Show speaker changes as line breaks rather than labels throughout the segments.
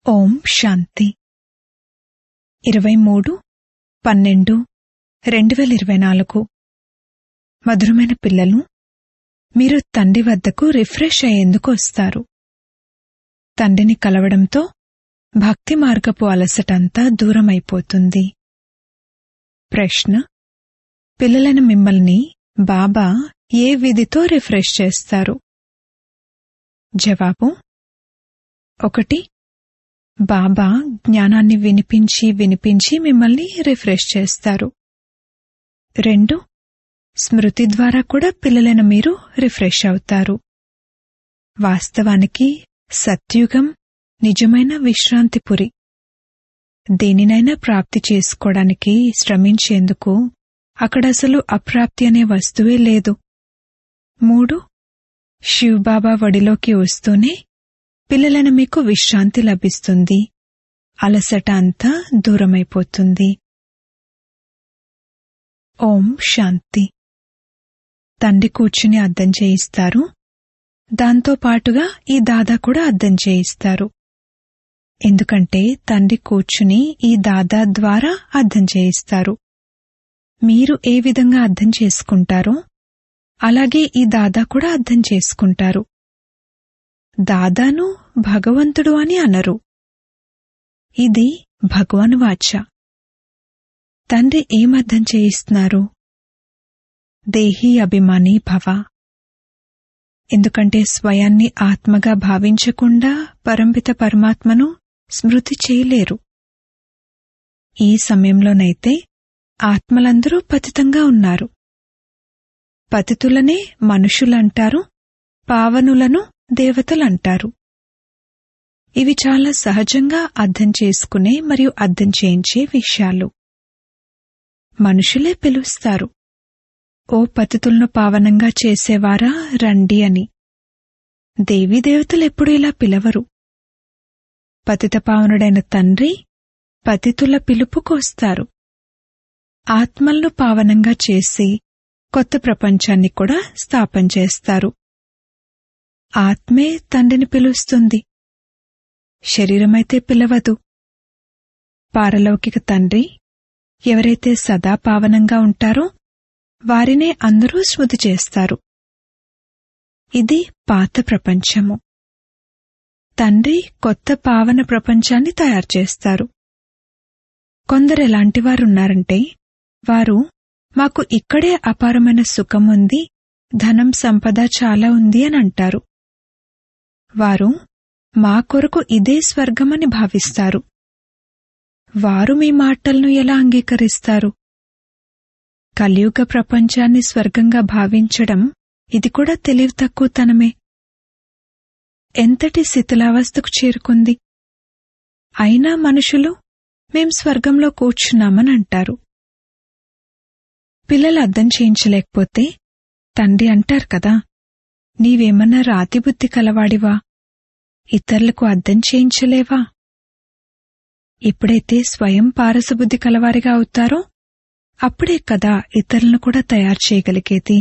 ఓం శాంతి ఇరవై మూడు పన్నెండు రెండు వేల ఇరవై నాలుగు మధురమైన పిల్లలు మీరు తండ్రి వద్దకు రిఫ్రెష్ అయ్యేందుకు వస్తారు తండ్రిని కలవడంతో భక్తి మార్గపు అలసటంతా దూరమైపోతుంది ప్రశ్న పిల్లలైన మిమ్మల్ని బాబా ఏ విధితో రిఫ్రెష్ చేస్తారు జవాబు ఒకటి బాబా జ్ఞానాన్ని వినిపించి వినిపించి మిమ్మల్ని రిఫ్రెష్ చేస్తారు రెండు స్మృతి ద్వారా కూడా పిల్లలైన మీరు రిఫ్రెష్ అవుతారు వాస్తవానికి సత్యుగం నిజమైన విశ్రాంతిపురి దేనినైనా ప్రాప్తి చేసుకోవడానికి శ్రమించేందుకు అక్కడ అసలు అప్రాప్తి అనే వస్తువే లేదు మూడు శివబాబా వడిలోకి వస్తూనే పిల్లలైన మీకు విశ్రాంతి లభిస్తుంది అలసట అంతా దూరమైపోతుంది ఓం శాంతి తండ్రి కూర్చుని అద్దం చేయిస్తారు దాంతో పాటుగా ఈ దాదా కూడా అద్దం చేయిస్తారు ఎందుకంటే తండ్రి కూర్చుని ఈ దాదా ద్వారా అద్దం చేయిస్తారు మీరు ఏ విధంగా అర్థం చేసుకుంటారో అలాగే ఈ దాదా కూడా అర్థం చేసుకుంటారు దాదాను భగవంతుడు అని అనరు ఇది భగవన్ వాచ తండ్రి ఏమర్థం చేయిస్తున్నారు దేహీ అభిమాని భవ ఎందుకంటే స్వయాన్ని ఆత్మగా భావించకుండా పరంపిత పరమాత్మను స్మృతి చేయలేరు ఈ సమయంలోనైతే ఆత్మలందరూ పతితంగా ఉన్నారు పతితులనే మనుషులంటారు పావనులను దేవతలంటారు ఇవి చాలా సహజంగా అర్థం చేసుకునే మరియు అర్థం చేయించే విషయాలు మనుషులే పిలుస్తారు ఓ పతితులను పావనంగా చేసేవారా రండి అని దేవీదేవతలెప్పుడు ఇలా పిలవరు పతిత పావనుడైన తండ్రి పతితుల పిలుపుకొస్తారు ఆత్మలను పావనంగా చేసి కొత్త ప్రపంచాన్ని కూడా స్థాపన చేస్తారు ఆత్మే తండ్రిని పిలుస్తుంది శరీరమైతే పిలవదు పారలౌకిక తండ్రి ఎవరైతే సదా పావనంగా ఉంటారో వారినే అందరూ స్మృతి చేస్తారు ఇది పాత ప్రపంచము తండ్రి కొత్త పావన ప్రపంచాన్ని తయారు చేస్తారు కొందరు ఎలాంటి వారున్నారంటే వారు మాకు ఇక్కడే అపారమైన సుఖం ఉంది ధనం సంపద చాలా ఉంది అని అంటారు వారు మా కొరకు ఇదే స్వర్గమని భావిస్తారు వారు మీ మాటలను ఎలా అంగీకరిస్తారు కలియుగ ప్రపంచాన్ని స్వర్గంగా భావించడం ఇది కూడా తెలివి తక్కువతనమే ఎంతటి శిథిలావస్థకు చేరుకుంది అయినా మనుషులు మేం స్వర్గంలో కూర్చున్నామని అంటారు పిల్లలు అర్థం చేయించలేకపోతే తండ్రి అంటారు కదా నీవేమన్నా రాతిబుద్ధి కలవాడివా ఇతరులకు అర్థం చేయించలేవా ఎప్పుడైతే స్వయం పారసబుద్ధి కలవారిగా అవుతారో అప్పుడే కదా ఇతరులను కూడా తయారు చేయగలిగేది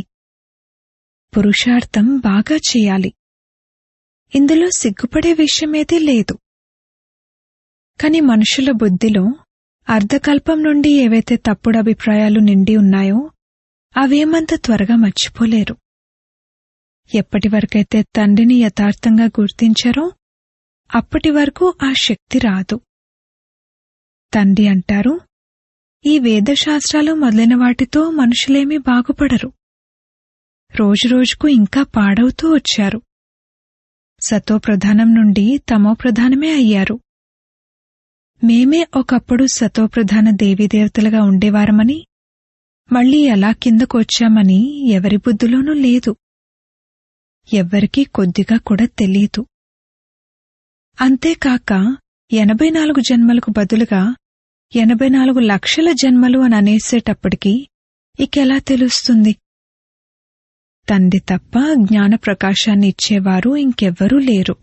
పురుషార్థం బాగా చేయాలి ఇందులో సిగ్గుపడే విషయమేదీ లేదు కాని మనుషుల బుద్ధిలో అర్ధకల్పం నుండి ఏవైతే తప్పుడు అభిప్రాయాలు నిండి ఉన్నాయో అవేమంత త్వరగా మర్చిపోలేరు ఎప్పటి వరకైతే తండ్రిని యథార్థంగా గుర్తించారో అప్పటి వరకు ఆ శక్తి రాదు తండ్రి అంటారు ఈ వేదశాస్త్రాలు మొదలైన వాటితో మనుషులేమీ బాగుపడరు రోజురోజుకు ఇంకా పాడవుతూ వచ్చారు సతో ప్రధానం నుండి తమో ప్రధానమే అయ్యారు మేమే ఒకప్పుడు సతోప్రధాన దేవీదేవతలుగా ఉండేవారమని మళ్లీ ఎలా కిందకు వచ్చామని ఎవరి బుద్ధిలోనూ లేదు ఎవ్వరికీ కొద్దిగా కూడా తెలీదు అంతేకాక ఎనభై నాలుగు జన్మలకు బదులుగా ఎనభై నాలుగు లక్షల జన్మలు అని అనేసేటప్పటికీ ఇకెలా తెలుస్తుంది తండ్రి తప్ప జ్ఞాన ప్రకాశాన్ని ఇచ్చేవారు ఇంకెవ్వరూ లేరు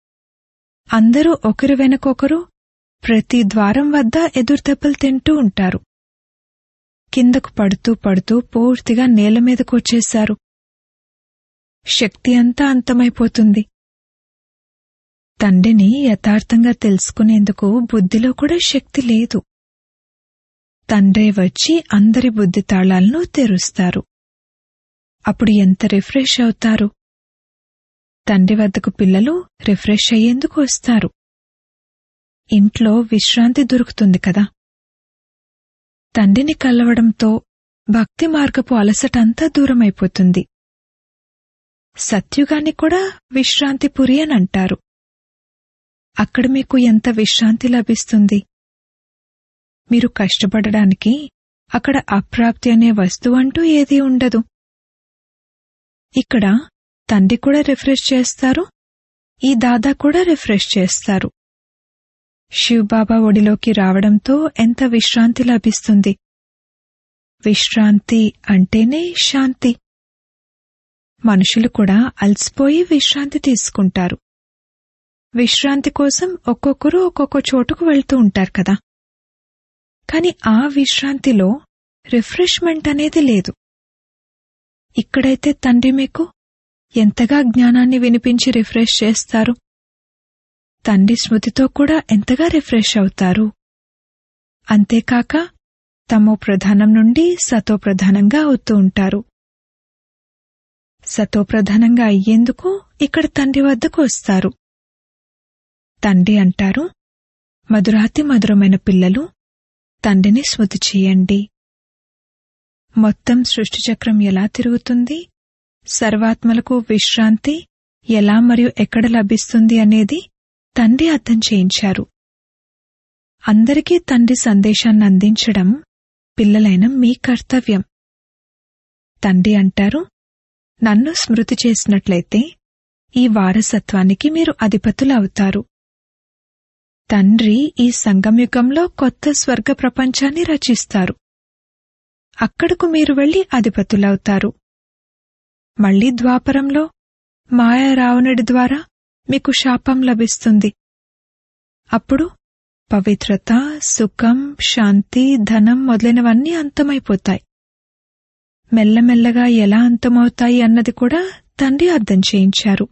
అందరూ ఒకరి వెనకొకరు ప్రతి ద్వారం వద్ద ఎదురుదెబ్బలు తింటూ ఉంటారు కిందకు పడుతూ పడుతూ పూర్తిగా నేల మీదకు వచ్చేశారు శక్తి అంతా అంతమైపోతుంది తండ్రిని యథార్థంగా తెలుసుకునేందుకు బుద్ధిలో కూడా శక్తి లేదు తండ్రే వచ్చి అందరి బుద్ధి తాళాలను తెరుస్తారు అప్పుడు ఎంత రిఫ్రెష్ అవుతారు తండ్రి వద్దకు పిల్లలు రిఫ్రెష్ అయ్యేందుకు వస్తారు ఇంట్లో విశ్రాంతి దొరుకుతుంది కదా తండ్రిని కలవడంతో భక్తి మార్గపు అలసటంతా దూరమైపోతుంది సత్యుగాన్ని కూడా విశ్రాంతిపురి అని అంటారు అక్కడ మీకు ఎంత విశ్రాంతి లభిస్తుంది మీరు కష్టపడడానికి అక్కడ అప్రాప్తి అనే వస్తువు అంటూ ఏదీ ఉండదు ఇక్కడ తండ్రి కూడా రిఫ్రెష్ చేస్తారు ఈ దాదా కూడా రిఫ్రెష్ చేస్తారు శివబాబా ఒడిలోకి రావడంతో ఎంత విశ్రాంతి లభిస్తుంది విశ్రాంతి అంటేనే శాంతి మనుషులు కూడా అలసిపోయి విశ్రాంతి తీసుకుంటారు విశ్రాంతి కోసం ఒక్కొక్కరు ఒక్కొక్క చోటుకు వెళ్తూ ఉంటారు కదా కాని ఆ విశ్రాంతిలో రిఫ్రెష్మెంట్ అనేది లేదు ఇక్కడైతే తండ్రి మీకు ఎంతగా జ్ఞానాన్ని వినిపించి రిఫ్రెష్ చేస్తారు తండ్రి స్మృతితో కూడా ఎంతగా రిఫ్రెష్ అవుతారు అంతేకాక తమో ప్రధానం నుండి సతో ప్రధానంగా అవుతూ ఉంటారు సతో ప్రధానంగా అయ్యేందుకు ఇక్కడ తండ్రి వద్దకు వస్తారు తండ్రి అంటారు మధురాతి మధురమైన పిల్లలు తండ్రిని స్మృతి చేయండి మొత్తం సృష్టి చక్రం ఎలా తిరుగుతుంది సర్వాత్మలకు విశ్రాంతి ఎలా మరియు ఎక్కడ లభిస్తుంది అనేది తండ్రి అర్థం చేయించారు అందరికీ తండ్రి సందేశాన్ని అందించడం పిల్లలైన మీ కర్తవ్యం తండ్రి అంటారు నన్ను స్మృతి చేసినట్లయితే ఈ వారసత్వానికి మీరు అధిపతులవుతారు తండ్రి ఈ సంగమయుగంలో కొత్త స్వర్గ ప్రపంచాన్ని రచిస్తారు అక్కడకు మీరు వెళ్లి అధిపతులవుతారు మళ్లీ ద్వాపరంలో మాయా రావణుడి ద్వారా మీకు శాపం లభిస్తుంది అప్పుడు పవిత్రత సుఖం శాంతి ధనం మొదలైనవన్నీ అంతమైపోతాయి మెల్లమెల్లగా ఎలా అంతమవుతాయి అన్నది కూడా తండ్రి అర్థం చేయించారు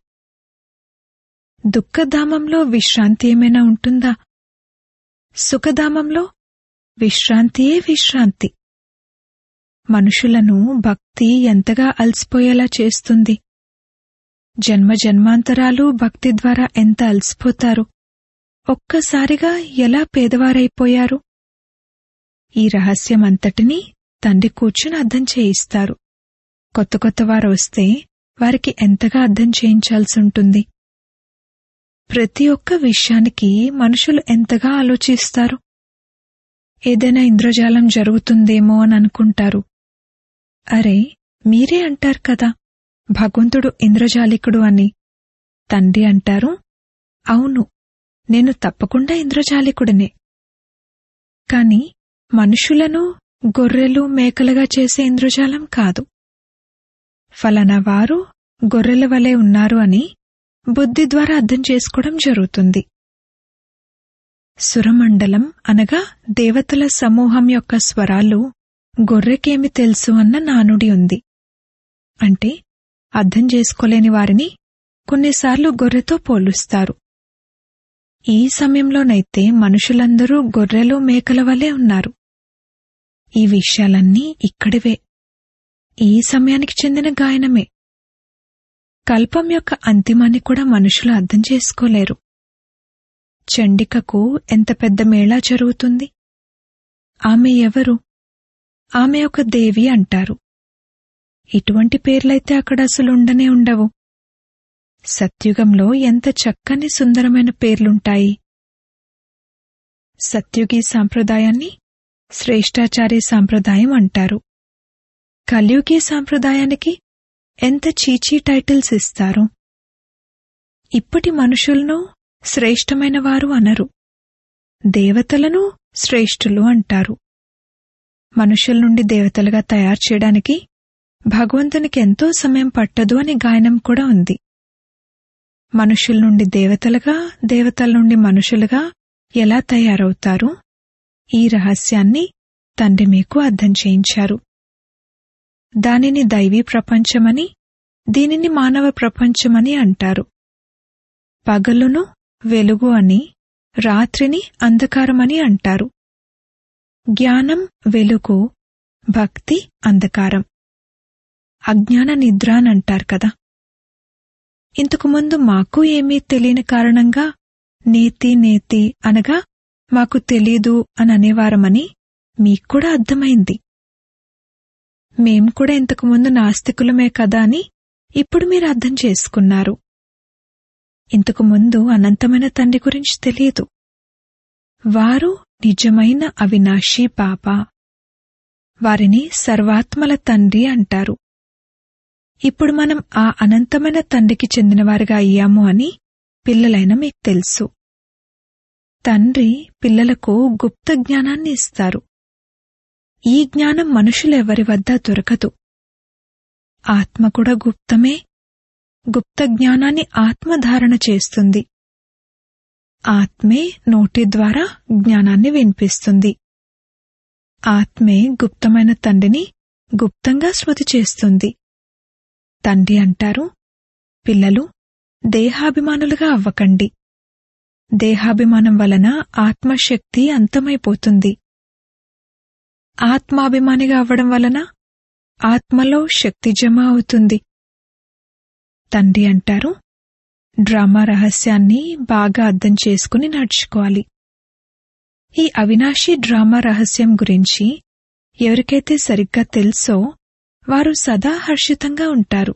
దుఃఖధామంలో విశ్రాంతి ఏమైనా ఉంటుందా సుఖధామంలో విశ్రాంతియే విశ్రాంతి మనుషులను భక్తి ఎంతగా అలసిపోయేలా చేస్తుంది జన్మ జన్మాంతరాలు భక్తి ద్వారా ఎంత అలసిపోతారు ఒక్కసారిగా ఎలా పేదవారైపోయారు ఈ రహస్యమంతటినీ తండ్రి కూర్చుని అర్థం చేయిస్తారు కొత్త కొత్త వారు వస్తే వారికి ఎంతగా అర్థం చేయించాల్సి ఉంటుంది ప్రతి ఒక్క విషయానికి మనుషులు ఎంతగా ఆలోచిస్తారు ఏదైనా ఇంద్రజాలం జరుగుతుందేమో అని అనుకుంటారు అరే మీరే అంటారు కదా భగవంతుడు ఇంద్రజాలికుడు అని తండ్రి అంటారు అవును నేను తప్పకుండా ఇంద్రజాలికుడినే కాని మనుషులను గొర్రెలు మేకలుగా చేసే ఇంద్రజాలం కాదు ఫలానా వారు గొర్రెల వలె ఉన్నారు అని బుద్ధి ద్వారా అర్థం చేసుకోవడం జరుగుతుంది సురమండలం అనగా దేవతల సమూహం యొక్క స్వరాలు గొర్రెకేమి తెలుసు అన్న నానుడి ఉంది అంటే అర్థం చేసుకోలేని వారిని కొన్నిసార్లు గొర్రెతో పోలుస్తారు ఈ సమయంలోనైతే మనుషులందరూ గొర్రెలు మేకల వలె ఉన్నారు ఈ విషయాలన్నీ ఇక్కడివే ఈ సమయానికి చెందిన గాయనమే కల్పం యొక్క అంతిమాన్ని కూడా మనుషులు అర్థం చేసుకోలేరు చండికకు ఎంత పెద్ద మేళా జరుగుతుంది ఆమె ఎవరు ఆమె ఒక దేవి అంటారు ఇటువంటి పేర్లైతే అక్కడ అసలు ఉండనే ఉండవు సత్యుగంలో ఎంత చక్కని సుందరమైన పేర్లుంటాయి సత్యుగి సాంప్రదాయాన్ని శ్రేష్టాచారి సాంప్రదాయం అంటారు కలియుగి సాంప్రదాయానికి ఎంత చీచీ టైటిల్స్ ఇస్తారు ఇప్పటి మనుషులను శ్రేష్టమైన వారు అనరు దేవతలను శ్రేష్ఠులు అంటారు మనుషుల నుండి దేవతలుగా తయారు చేయడానికి భగవంతునికి ఎంతో సమయం పట్టదు అని గాయనం కూడా ఉంది మనుషుల నుండి దేవతలుగా దేవతల నుండి మనుషులుగా ఎలా తయారవుతారు ఈ రహస్యాన్ని తండ్రి మీకు అర్థం చేయించారు దానిని దైవీ ప్రపంచమని దీనిని మానవ ప్రపంచమని అంటారు పగలును వెలుగు అని రాత్రిని అంధకారమని అంటారు జ్ఞానం వెలుగు భక్తి అంధకారం అజ్ఞాన నిద్ర అని అంటారు కదా ఇంతకు ముందు మాకు ఏమీ తెలియని కారణంగా నేతి నేతి అనగా మాకు తెలీదు అని అనేవారమని మీకు కూడా అర్థమైంది మేం కూడా ఇంతకు ముందు నాస్తికులమే కదా అని ఇప్పుడు మీరు అర్థం చేసుకున్నారు ఇంతకు ముందు అనంతమైన తండ్రి గురించి తెలియదు వారు నిజమైన అవినాశీ పాప వారిని సర్వాత్మల తండ్రి అంటారు ఇప్పుడు మనం ఆ అనంతమైన తండ్రికి చెందినవారిగా అయ్యాము అని పిల్లలైన మీకు తెలుసు తండ్రి పిల్లలకు గుప్త జ్ఞానాన్ని ఇస్తారు ఈ జ్ఞానం మనుషులెవరి వద్ద దొరకదు ఆత్మ కూడా గుప్తమే గుప్త జ్ఞానాన్ని ఆత్మ ధారణ చేస్తుంది ఆత్మే నోటి ద్వారా జ్ఞానాన్ని వినిపిస్తుంది ఆత్మే గుప్తమైన తండ్రిని గుప్తంగా స్మృతి చేస్తుంది తండ్రి అంటారు పిల్లలు దేహాభిమానులుగా అవ్వకండి దేహాభిమానం వలన ఆత్మశక్తి అంతమైపోతుంది ఆత్మాభిమానిగా అవ్వడం వలన ఆత్మలో శక్తి జమ అవుతుంది తండ్రి అంటారు డ్రామా రహస్యాన్ని బాగా అర్థం చేసుకుని నడుచుకోవాలి ఈ అవినాశి డ్రామా రహస్యం గురించి ఎవరికైతే సరిగ్గా తెలుసో వారు సదా హర్షితంగా ఉంటారు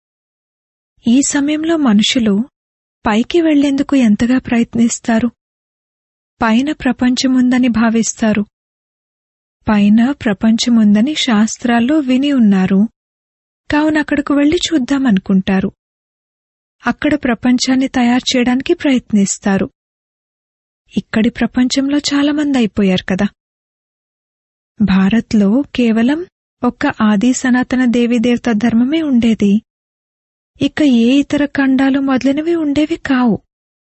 ఈ సమయంలో మనుషులు పైకి వెళ్లేందుకు ఎంతగా ప్రయత్నిస్తారు పైన ప్రపంచముందని భావిస్తారు పైన ప్రపంచముందని శాస్త్రాల్లో విని ఉన్నారు కావున అక్కడకు వెళ్లి చూద్దామనుకుంటారు అక్కడ ప్రపంచాన్ని తయారు చేయడానికి ప్రయత్నిస్తారు ఇక్కడి ప్రపంచంలో చాలామంది అయిపోయారు కదా భారత్లో కేవలం ఒక్క ఆది సనాతన దేవీదేవత ధర్మమే ఉండేది ఇక ఏ ఇతర ఖండాలు మొదలైనవి ఉండేవి కావు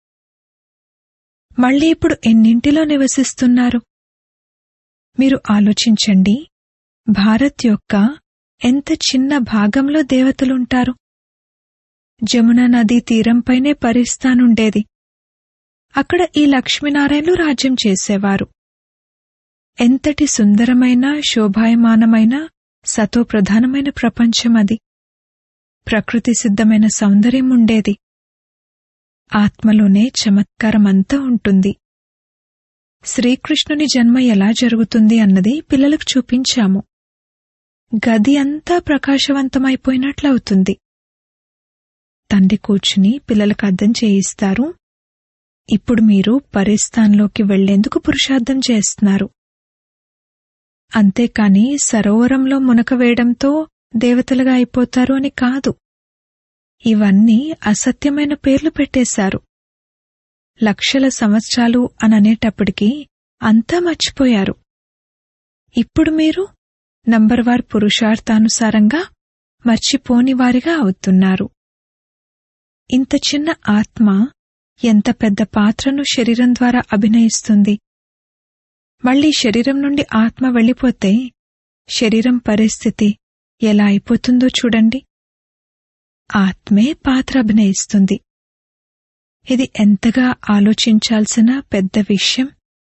మళ్ళీ ఇప్పుడు ఎన్నింటిలో నివసిస్తున్నారు మీరు ఆలోచించండి భారత్ యొక్క ఎంత చిన్న భాగంలో దేవతలుంటారు జమునా నదీ తీరంపైనే పరిస్థానుండేది అక్కడ ఈ లక్ష్మీనారాయణలు రాజ్యం చేసేవారు ఎంతటి సుందరమైన శోభాయమానమైన సతోప్రధానమైన ప్రపంచం అది ప్రకృతి సిద్ధమైన సౌందర్యం ఉండేది ఆత్మలోనే చమత్కారమంతా ఉంటుంది శ్రీకృష్ణుని జన్మ ఎలా జరుగుతుంది అన్నది పిల్లలకు చూపించాము గది అంతా ప్రకాశవంతమైపోయినట్లవుతుంది తండ్రి కూర్చుని పిల్లలకు అర్థం చేయిస్తారు ఇప్పుడు మీరు పరిస్థాన్లోకి వెళ్లేందుకు పురుషార్థం చేస్తున్నారు అంతేకాని సరోవరంలో మునక వేయడంతో దేవతలుగా అయిపోతారు అని కాదు ఇవన్నీ అసత్యమైన పేర్లు పెట్టేశారు లక్షల సంవత్సరాలు అననేటప్పటికీ అంతా మర్చిపోయారు ఇప్పుడు మీరు నంబర్వార్ పురుషార్థానుసారంగా మర్చిపోని వారిగా అవుతున్నారు ఇంత చిన్న ఆత్మ ఎంత పెద్ద పాత్రను శరీరం ద్వారా అభినయిస్తుంది మళ్ళీ శరీరం నుండి ఆత్మ వెళ్ళిపోతే శరీరం పరిస్థితి ఎలా అయిపోతుందో చూడండి ఆత్మే పాత్ర అభినయిస్తుంది ఇది ఎంతగా ఆలోచించాల్సిన పెద్ద విషయం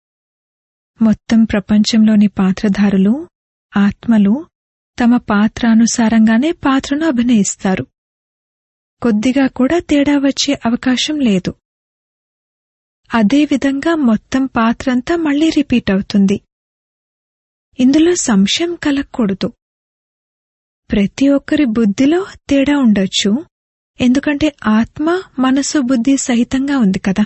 మొత్తం ప్రపంచంలోని పాత్రధారులు ఆత్మలు తమ పాత్రానుసారంగానే పాత్రను అభినయిస్తారు కొద్దిగా కూడా తేడా వచ్చే అవకాశం లేదు అదేవిధంగా మొత్తం పాత్రంతా మళ్లీ రిపీట్ అవుతుంది ఇందులో సంశయం కలగకూడదు ప్రతి ఒక్కరి బుద్ధిలో తేడా ఉండొచ్చు ఎందుకంటే ఆత్మ మనసు బుద్ధి సహితంగా ఉంది కదా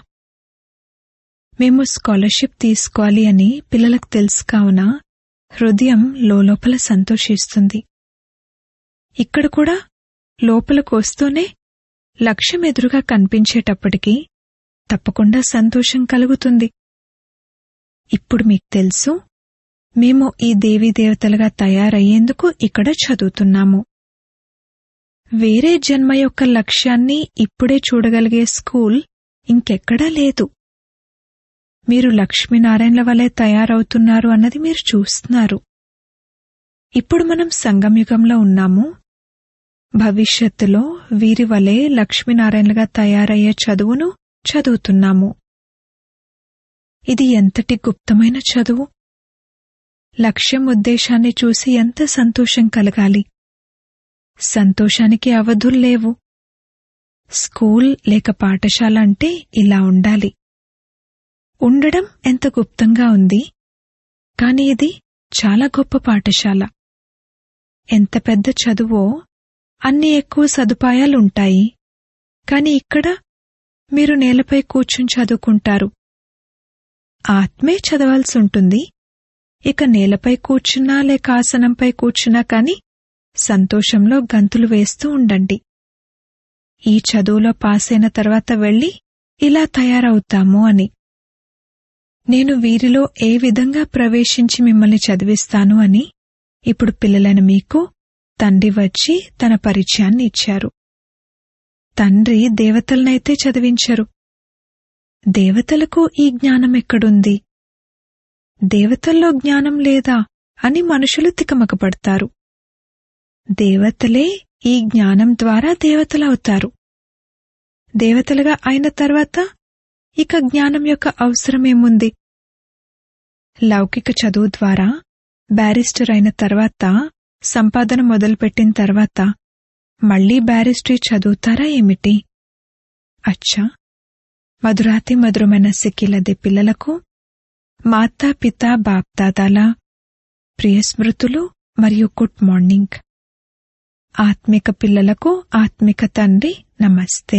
మేము స్కాలర్షిప్ తీసుకోవాలి అని పిల్లలకు తెలుసు కావున హృదయం లోపల సంతోషిస్తుంది ఇక్కడ కూడా లోపలకు వస్తూనే లక్ష్యం ఎదురుగా కనిపించేటప్పటికీ తప్పకుండా సంతోషం కలుగుతుంది ఇప్పుడు మీకు తెలుసు మేము ఈ దేవీ దేవతలుగా తయారయ్యేందుకు ఇక్కడ చదువుతున్నాము వేరే జన్మ యొక్క లక్ష్యాన్ని ఇప్పుడే చూడగలిగే స్కూల్ ఇంకెక్కడా లేదు మీరు లక్ష్మీనారాయణల వలె తయారవుతున్నారు అన్నది మీరు చూస్తున్నారు ఇప్పుడు మనం సంగమయుగంలో ఉన్నాము భవిష్యత్తులో వీరి వలె లక్ష్మీనారాయణలుగా తయారయ్యే చదువును చదువుతున్నాము ఇది ఎంతటి గుప్తమైన చదువు లక్ష్యం ఉద్దేశాన్ని చూసి ఎంత సంతోషం కలగాలి సంతోషానికి అవధుల్లేవు స్కూల్ లేక పాఠశాల అంటే ఇలా ఉండాలి ఉండడం ఎంత గుప్తంగా ఉంది కాని ఇది చాలా గొప్ప పాఠశాల ఎంత పెద్ద చదువో అన్ని ఎక్కువ సదుపాయాలుంటాయి కాని ఇక్కడ మీరు నేలపై కూర్చుని చదువుకుంటారు ఆత్మే చదవాల్సి ఉంటుంది ఇక నేలపై కూర్చున్నా లేక ఆసనంపై కూర్చున్నా కాని సంతోషంలో గంతులు వేస్తూ ఉండండి ఈ చదువులో పాసైన తర్వాత వెళ్ళి ఇలా తయారవుతాము అని నేను వీరిలో ఏ విధంగా ప్రవేశించి మిమ్మల్ని చదివిస్తాను అని ఇప్పుడు పిల్లలైన మీకు తండ్రి వచ్చి తన పరిచయాన్ని ఇచ్చారు తండ్రి దేవతలనైతే చదివించరు దేవతలకు ఈ జ్ఞానం ఎక్కడుంది దేవతల్లో జ్ఞానం లేదా అని మనుషులు తికమకపడతారు దేవతలే ఈ జ్ఞానం ద్వారా దేవతలవుతారు దేవతలుగా అయిన తర్వాత ఇక జ్ఞానం యొక్క అవసరమేముంది లౌకిక చదువు ద్వారా బ్యారిస్టర్ అయిన తర్వాత సంపాదన మొదలుపెట్టిన తర్వాత మళ్లీ బ్యారిస్టరీ చదువుతారా ఏమిటి అచ్చా మధురాతి మధురమైన సిక్కిలది పిల్లలకు మాతా పితా బాప్దాదాల ప్రియ స్మృతులు మరియు గుడ్ మార్నింగ్ ఆత్మిక పిల్లలకు ఆత్మిక తండ్రి నమస్తే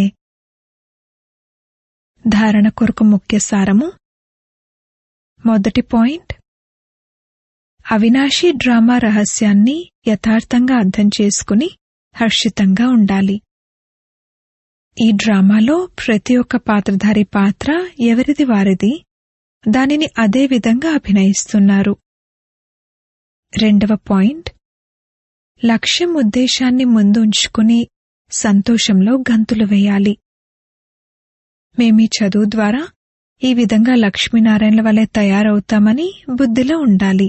ధారణ కొరకు ముఖ్య సారము మొదటి పాయింట్ అవినాశీ డ్రామా రహస్యాన్ని యథార్థంగా అర్థం చేసుకుని హర్షితంగా ఉండాలి ఈ డ్రామాలో ప్రతి ఒక్క పాత్రధారి పాత్ర ఎవరిది వారిది దానిని అదే విధంగా అభినయిస్తున్నారు రెండవ పాయింట్ లక్ష్యం ఉద్దేశాన్ని ముందుంచుకుని సంతోషంలో గంతులు వేయాలి మేమీ చదువు ద్వారా ఈ విధంగా లక్ష్మీనారాయణల వలె తయారవుతామని బుద్ధిలో ఉండాలి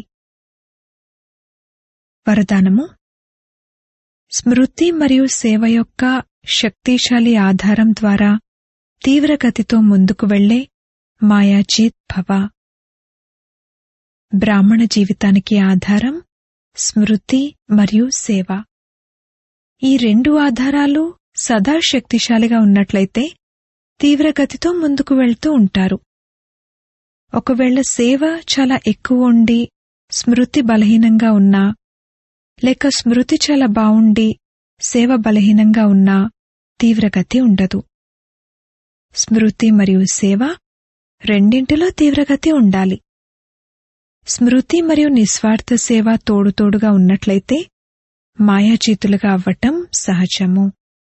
వరదానము స్మృతి మరియు సేవ యొక్క శక్తిశాలి ఆధారం ద్వారా తీవ్రగతితో ముందుకు వెళ్లే మాయాజీత్ భవ బ్రాహ్మణ జీవితానికి ఆధారం స్మృతి మరియు సేవ ఈ రెండు ఆధారాలు సదా శక్తిశాలిగా ఉన్నట్లయితే తీవ్రగతితో ముందుకు వెళ్తూ ఉంటారు ఒకవేళ సేవ చాలా ఎక్కువ ఉండి స్మృతి బలహీనంగా ఉన్నా లేక స్మృతి చాలా బావుండి సేవ బలహీనంగా ఉన్నా తీవ్రగతి ఉండదు స్మృతి మరియు సేవ రెండింటిలో తీవ్రగతి ఉండాలి స్మృతి మరియు నిస్వార్థ సేవ తోడుతోడుగా ఉన్నట్లయితే మాయాజీతులుగా అవ్వటం సహజము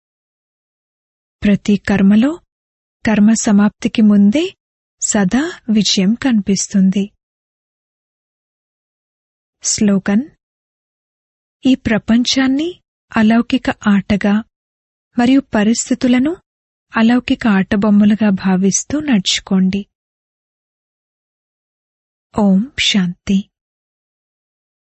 ప్రతి కర్మలో కర్మ సమాప్తికి ముందే సదా విజయం కనిపిస్తుంది స్లోగన్ ఈ ప్రపంచాన్ని అలౌకిక ఆటగా మరియు పరిస్థితులను అలౌకిక ఆటబొమ్మలుగా భావిస్తూ నడుచుకోండి ఓం శాంతి